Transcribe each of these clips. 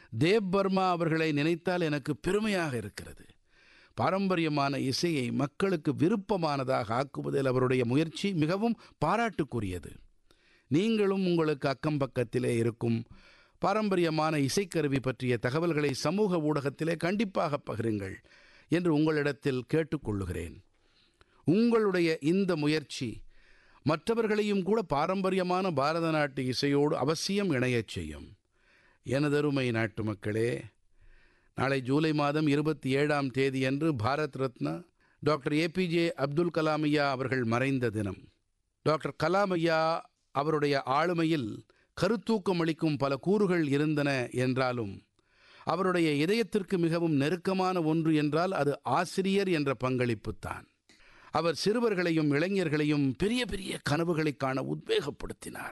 Dev Burma அவர்களை நினைத்தால் எனக்கு பெருமையாக இருக்கிறது பாரம்பரியமான இசையை மக்களுக்கு விருப்பமானதாக ஆக்குவதில் அவருடைய முயற்சி மிகவும் பாராட்டுக்குரியது நீங்களும் உங்களுக்கு அக்கம் பக்கத்திலே இருக்கும் பாரம்பரியமான இசைக்கருவி பற்றிய தகவல்களை சமூக ஊடகத்திலே கண்டிப்பாக பகிருங்கள் என்று உங்களிடத்தில் கேட்டுக்கொள்ளுகிறேன் உங்களுடைய இந்த முயற்சி மற்றவர்களையும் கூட பாரம்பரியமான பாரத நாட்டு இசையோடு அவசியம் இணையச் செய்யும் எனதருமை நாட்டு மக்களே நாளை ஜூலை மாதம் இருபத்தி ஏழாம் தேதியன்று பாரத் ரத்னா டாக்டர் ஏபிஜே அப்துல் கலாம் ஐயா அவர்கள் மறைந்த தினம் டாக்டர் கலாம் ஐயா அவருடைய ஆளுமையில் கருத்தூக்கம் அளிக்கும் பல கூறுகள் இருந்தன என்றாலும் அவருடைய இதயத்திற்கு மிகவும் நெருக்கமான ஒன்று என்றால் அது ஆசிரியர் என்ற பங்களிப்புத்தான் அவர் சிறுவர்களையும் இளைஞர்களையும் பெரிய பெரிய கனவுகளை காண உத்வேகப்படுத்தினார்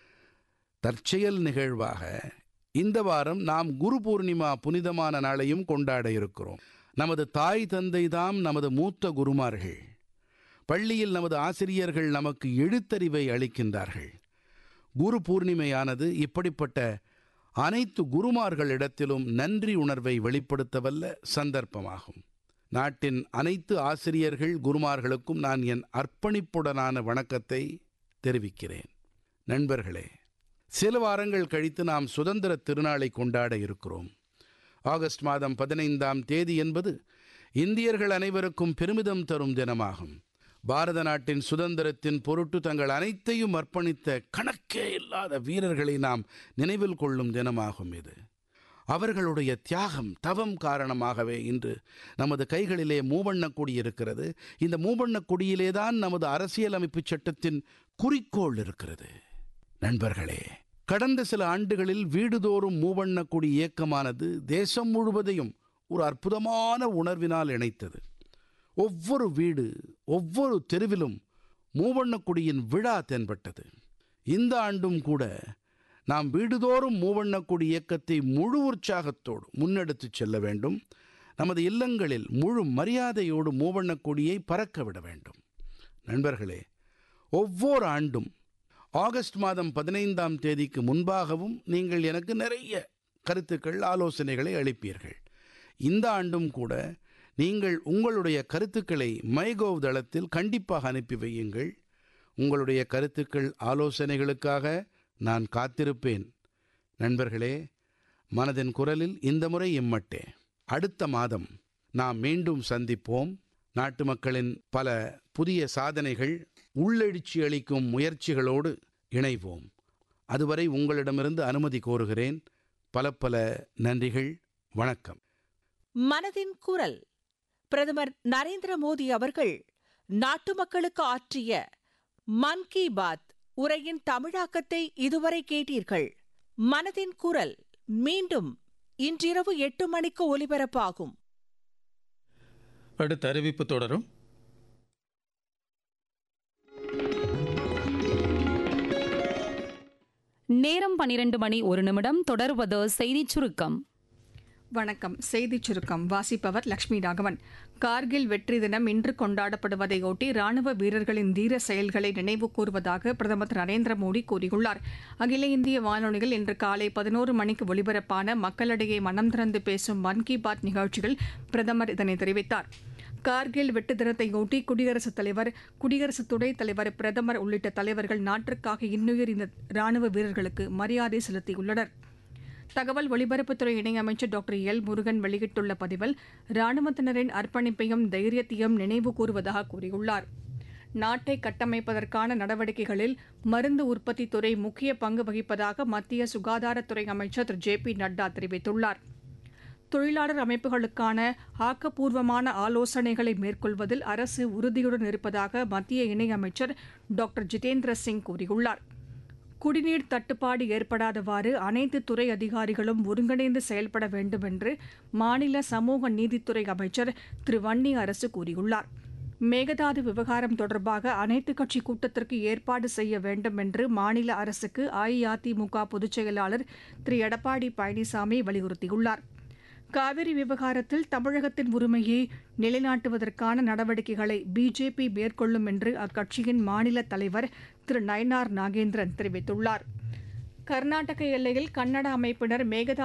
தற்செயல் நிகழ்வாக இந்த வாரம் நாம் குரு பூர்ணிமா புனிதமான நாளையும் கொண்டாட இருக்கிறோம் நமது தாய் தந்தை தாம் நமது மூத்த குருமார்கள் பள்ளியில் நமது ஆசிரியர்கள் நமக்கு எழுத்தறிவை அளிக்கின்றார்கள் குரு பூர்ணிமையானது இப்படிப்பட்ட அனைத்து குருமார்களிடத்திலும் நன்றி உணர்வை வெளிப்படுத்தவல்ல சந்தர்ப்பமாகும் நாட்டின் அனைத்து ஆசிரியர்கள் குருமார்களுக்கும் நான் என் அர்ப்பணிப்புடனான வணக்கத்தை தெரிவிக்கிறேன் நண்பர்களே சில வாரங்கள் கழித்து நாம் சுதந்திர திருநாளை கொண்டாட இருக்கிறோம் ஆகஸ்ட் மாதம் பதினைந்தாம் தேதி என்பது இந்தியர்கள் அனைவருக்கும் பெருமிதம் தரும் தினமாகும் பாரத நாட்டின் சுதந்திரத்தின் பொருட்டு தங்கள் அனைத்தையும் அர்ப்பணித்த கணக்கே இல்லாத வீரர்களை நாம் நினைவில் கொள்ளும் தினமாகும் இது அவர்களுடைய தியாகம் தவம் காரணமாகவே இன்று நமது கைகளிலே மூவண்ணக் கொடி இருக்கிறது இந்த மூவண்ணக் கொடியிலே தான் நமது அரசியலமைப்பு சட்டத்தின் குறிக்கோள் இருக்கிறது நண்பர்களே கடந்த சில ஆண்டுகளில் வீடுதோறும் மூவண்ணக் கொடி இயக்கமானது தேசம் முழுவதையும் ஒரு அற்புதமான உணர்வினால் இணைத்தது ஒவ்வொரு வீடு ஒவ்வொரு தெருவிலும் மூவண்ணக் கொடியின் விழா தென்பட்டது இந்த ஆண்டும் கூட நாம் வீடுதோறும் மூவண்ணக் கொடி இயக்கத்தை முழு உற்சாகத்தோடு முன்னெடுத்துச் செல்ல வேண்டும் நமது இல்லங்களில் முழு மரியாதையோடு மூவண்ணக் கொடியை பறக்க விட வேண்டும் நண்பர்களே ஒவ்வொரு ஆண்டும் ஆகஸ்ட் மாதம் பதினைந்தாம் தேதிக்கு முன்பாகவும் நீங்கள் எனக்கு நிறைய கருத்துக்கள் ஆலோசனைகளை அளிப்பீர்கள் இந்த ஆண்டும் கூட நீங்கள் உங்களுடைய கருத்துக்களை மைகோவ் தளத்தில் கண்டிப்பாக அனுப்பி வையுங்கள் உங்களுடைய கருத்துக்கள் ஆலோசனைகளுக்காக நான் காத்திருப்பேன் நண்பர்களே மனதின் குரலில் இந்த முறை இம்மட்டே அடுத்த மாதம் நாம் மீண்டும் சந்திப்போம் நாட்டு மக்களின் பல புதிய சாதனைகள் உள்ளெழுச்சி அளிக்கும் முயற்சிகளோடு இணைவோம் அதுவரை உங்களிடமிருந்து அனுமதி கோருகிறேன் பல பல நன்றிகள் வணக்கம் மனதின் குரல் பிரதமர் நரேந்திர மோடி அவர்கள் நாட்டு மக்களுக்கு ஆற்றிய மன் கி பாத் உரையின் தமிழாக்கத்தை இதுவரை கேட்டீர்கள் மனதின் குரல் மீண்டும் இன்றிரவு எட்டு மணிக்கு ஒலிபரப்பாகும் அடுத்த அறிவிப்பு தொடரும் நேரம் பனிரெண்டு மணி ஒரு நிமிடம் தொடர்வது செய்திச் சுருக்கம் வணக்கம் செய்திச் சுருக்கம் வாசிப்பவர் லட்சுமி ராகவன் கார்கில் வெற்றி தினம் இன்று கொண்டாடப்படுவதையொட்டி ராணுவ வீரர்களின் தீர செயல்களை நினைவு கூறுவதாக பிரதமர் திரு நரேந்திர மோடி கூறியுள்ளார் அகில இந்திய வானொலியில் இன்று காலை பதினோரு மணிக்கு ஒலிபரப்பான மக்களிடையே மனம் திறந்து பேசும் மன் கி பாத் நிகழ்ச்சியில் பிரதமர் இதனை தெரிவித்தார் கார்கில் வெட்டு தினத்தையொட்டி குடியரசுத் தலைவர் குடியரசு துணைத் தலைவர் பிரதமர் உள்ளிட்ட தலைவர்கள் நாட்டிற்காக இன்னுயிர் இந்த ராணுவ வீரர்களுக்கு மரியாதை செலுத்தியுள்ளனர் தகவல் ஒலிபரப்புத்துறை இணையமைச்சர் டாக்டர் எல் முருகன் வெளியிட்டுள்ள பதிவில் ராணுவத்தினரின் அர்ப்பணிப்பையும் தைரியத்தையும் நினைவு கூறுவதாக கூறியுள்ளார் நாட்டை கட்டமைப்பதற்கான நடவடிக்கைகளில் மருந்து உற்பத்தித் துறை முக்கிய பங்கு வகிப்பதாக மத்திய சுகாதாரத்துறை அமைச்சர் திரு ஜே பி நட்டா தெரிவித்துள்ளார் தொழிலாளர் அமைப்புகளுக்கான ஆக்கப்பூர்வமான ஆலோசனைகளை மேற்கொள்வதில் அரசு உறுதியுடன் இருப்பதாக மத்திய இணையமைச்சர் டாக்டர் ஜிதேந்திர சிங் கூறியுள்ளார் குடிநீர் தட்டுப்பாடு ஏற்படாதவாறு அனைத்து துறை அதிகாரிகளும் ஒருங்கிணைந்து செயல்பட வேண்டும் என்று மாநில சமூக நீதித்துறை அமைச்சர் திரு வன்னி அரசு கூறியுள்ளார் மேகதாது விவகாரம் தொடர்பாக அனைத்துக் கட்சி கூட்டத்திற்கு ஏற்பாடு செய்ய வேண்டும் என்று மாநில அரசுக்கு அஇஅதிமுக பொதுச் செயலாளர் திரு எடப்பாடி பழனிசாமி வலியுறுத்தியுள்ளார் காவிரி விவகாரத்தில் தமிழகத்தின் உரிமையை நிலைநாட்டுவதற்கான நடவடிக்கைகளை பிஜேபி மேற்கொள்ளும் என்று அக்கட்சியின் மாநில தலைவர் திரு நயனார் நாகேந்திரன் தெரிவித்துள்ளார் கர்நாடக எல்லையில் கன்னட அமைப்பினர் மேகதாது